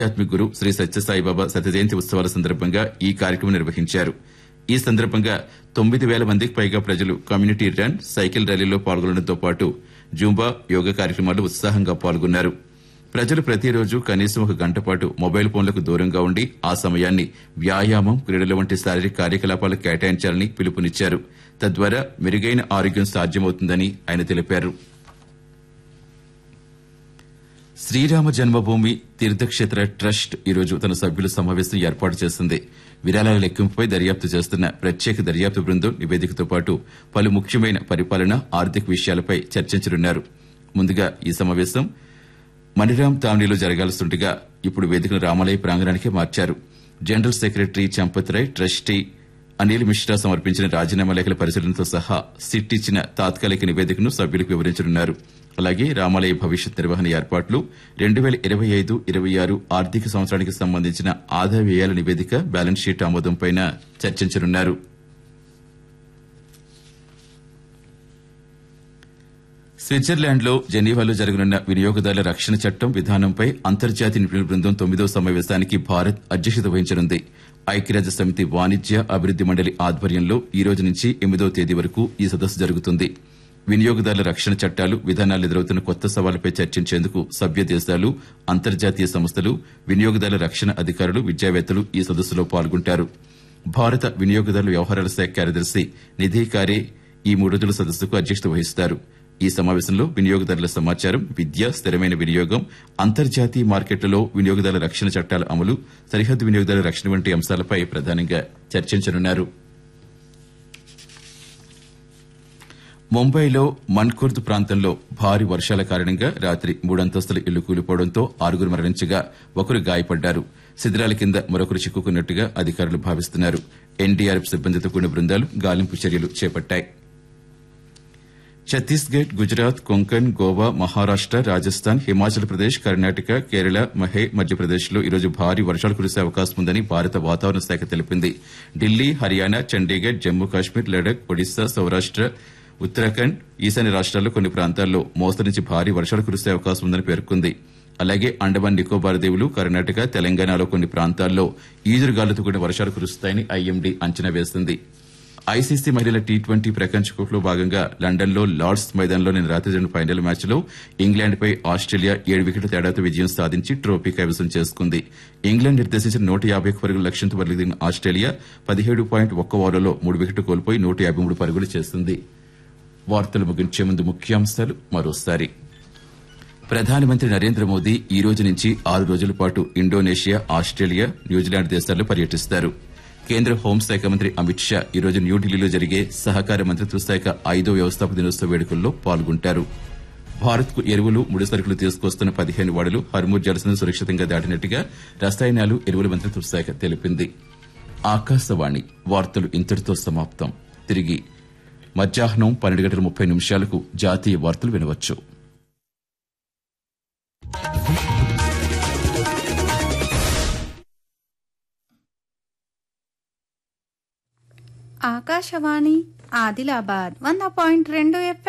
ఆధ్యాత్మిక గురు శ్రీ సత్యసాయిబాబా శత జయంతి ఉత్సవాల సందర్భంగా ఈ కార్యక్రమం నిర్వహించారు ఈ సందర్భంగా తొమ్మిది వేల మందికి పైగా ప్రజలు కమ్యూనిటీ రన్ సైకిల్ ర్యాలీలో పాల్గొనడంతో పాటు జూంబా యోగా కార్యక్రమాల్లో ఉత్సాహంగా పాల్గొన్నారు ప్రజలు ప్రతిరోజు కనీసం ఒక గంట పాటు మొబైల్ ఫోన్లకు దూరంగా ఉండి ఆ సమయాన్ని వ్యాయామం క్రీడల వంటి శారీరక కార్యకలాపాలకు కేటాయించాలని పిలుపునిచ్చారు తద్వారా మెరుగైన ఆరోగ్యం సాధ్యమవుతుందని ఆయన తెలిపారు శ్రీరామ జన్మభూమి తీర్థక్షేత్ర ట్రస్ట్ ఈరోజు తన సభ్యుల సమావేశం ఏర్పాటు చేసింది విరాళాల లెక్కింపుపై దర్యాప్తు చేస్తున్న ప్రత్యేక దర్యాప్తు బృందం నివేదికతో పాటు పలు ముఖ్యమైన పరిపాలన ఆర్థిక విషయాలపై చర్చించనున్నారు ముందుగా ఈ సమావేశం మణిరామ్ తామ్నీలో జరగాల్సిండగా ఇప్పుడు వేదికను రామాలయ ప్రాంగణానికే మార్చారు general secretary Champat Rai trustee Anil Mishra సమర్పించిన రాజీనామా లేఖల పరిశీలనతో సహా సిట్ ఇచ్చిన తాత్కాలిక నివేదికను సభ్యులకు వివరించనున్నారు అలాగే రామాలయ భవిష్యత్ నిర్వహణ ఏర్పాట్లు రెండు వేల ఇరవై ఐదు ఇరవై ఆరు ఆర్థిక సంవత్సరానికి సంబంధించిన ఆదాయ వ్యయాల నివేదిక బ్యాలెన్స్ షీట్ ఆమోదంపై చర్చించనున్నారు స్విట్జర్లాండ్ లో జెనీవాలో జరగనున్న వినియోగదారుల రక్షణ చట్టం విధానంపై అంతర్జాతీయ నిపుణుల బృందం తొమ్మిదో సమావేశానికి భారత్ అధ్యక్షత వహించనుంది ఐక్యరాజ్య సమితి వాణిజ్య అభివృద్ది మండలి ఆధ్వర్యంలో ఈ రోజు నుంచి ఎనిమిదో తేదీ వరకు ఈ సదస్సు జరుగుతుంది వినియోగదారుల రక్షణ చట్టాలు విధానాలు ఎదురవుతున్న కొత్త సవాళ్లపై చర్చించేందుకు సభ్య దేశాలు అంతర్జాతీయ సంస్థలు వినియోగదారుల రక్షణ అధికారులు విద్యావేత్తలు ఈ సదస్సులో పాల్గొంటారు భారత వినియోగదారుల వ్యవహారాల శాఖ కార్యదర్శి నిధి కారే ఈ మూడు రోజుల సదస్సుకు అధ్యక్షత వహిస్తారు ఈ సమావేశంలో వినియోగదారుల సమాచారం విద్య స్థిరమైన వినియోగం అంతర్జాతీయ మార్కెట్లలో వినియోగదారుల రక్షణ చట్టాల అమలు సరిహద్దు వినియోగదారుల రక్షణ వంటి అంశాలపై ప్రధానంగా చర్చించనున్నారు ముంబైలో మన్కుర్ద్ ప్రాంతంలో భారీ వర్షాల కారణంగా రాత్రి మూడంతస్తుల ఇల్లు కూలిపోవడంతో ఆరుగురు మరణించగా ఒకరు గాయపడ్డారు శిథిరాల కింద మరొకరు చిక్కుకున్నట్టుగా అధికారులు భావిస్తున్నారు ఎన్డీఆర్ఎఫ్ సిబ్బందితో కూడిన బృందాలు గాలింపు చర్యలు చేపట్టాయి ఛత్తీస్గఢ్ గుజరాత్ కొంకణ్ గోవా మహారాష్ట రాజస్థాన్ హిమాచల్ ప్రదేశ్ కర్ణాటక కేరళ మహే మధ్యప్రదేశ్లో ఈరోజు భారీ వర్షాలు కురిసే అవకాశం ఉందని భారత వాతావరణ శాఖ తెలిపింది ఢిల్లీ హర్యానా చండీగఢ్ జమ్మూ కాశ్మీర్ లడక్ ఒడిశా సౌరాష్ట ఉత్తరాఖండ్ ఈశాన్య రాష్ట్రాల్లో కొన్ని ప్రాంతాల్లో మోస్తరు నుంచి భారీ వర్షాలు కురిసే అవకాశం ఉందని పేర్కొంది అలాగే అండమాన్ నికోబార్ దీవులు కర్ణాటక తెలంగాణలో కొన్ని ప్రాంతాల్లో ఈదురుగాలులతో కూడిన వర్షాలు కురుస్తాయని ఐఎండీ అంచనా వేసింది ఐసీసీ మహిళల టీ ట్వంటీ ప్రపంచ కప్ లో భాగంగా లండన్ లో లార్డ్స్ మైదానంలో నిన్న రాత్రి జరిగిన ఫైనల్ మ్యాచ్ లో ఇంగ్లాండ్ పై ఆస్ట్రేలియా ఏడు వికెట్ల తేడాతో విజయం సాధించి ట్రోఫీ కైవసం చేసుకుంది ఇంగ్లాండ్ నిర్దేశించిన నూట యాభై పరుగుల లక్ష్యంతో బరిదిగిన ఆస్ట్రేలియా పదిహేడు పాయింట్ ఒక్క ఓవర్లలో మూడు వికెట్లు కోల్పోయి నూట యాభై మూడు పరుగులు చేసింది వార్తలు ముగించే ముందు ముఖ్యాంశాలు మరోసారి ప్రధానమంత్రి నరేంద్ర మోదీ ఈ రోజు నుంచి ఆరు రోజుల పాటు ఇండోనేషియా ఆస్ట్రేలియా న్యూజిలాండ్ దేశాల్లో పర్యటిస్తారు కేంద్ర హోంశాఖ మంత్రి అమిత్ షా ఈ రోజు న్యూఢిల్లీలో జరిగే సహకార మంత్రిత్వ శాఖ ఐదో వ్యవస్థాపక దినోత్సవ వేడుకల్లో పాల్గొంటారు భారత్ కు ఎరువులు ముడి సరుకులు తీసుకొస్తున్న పదిహేను వాడలు హర్మూర్ జలసను సురక్షితంగా దాటినట్టుగా రసాయనాలు ఎరువుల మంత్రిత్వ శాఖ తెలిపింది ఆకాశవాణి వార్తలు ఇంతటితో సమాప్తం తిరిగి మధ్యాహ్నం పన్నెండు గంటల ముప్పై నిమిషాలకు జాతీయ వార్తలు వినవచ్చు ఆకాశవాణి ఆదిలాబాద్ వంద పాయింట్ రెండు ఎఫ్ఎం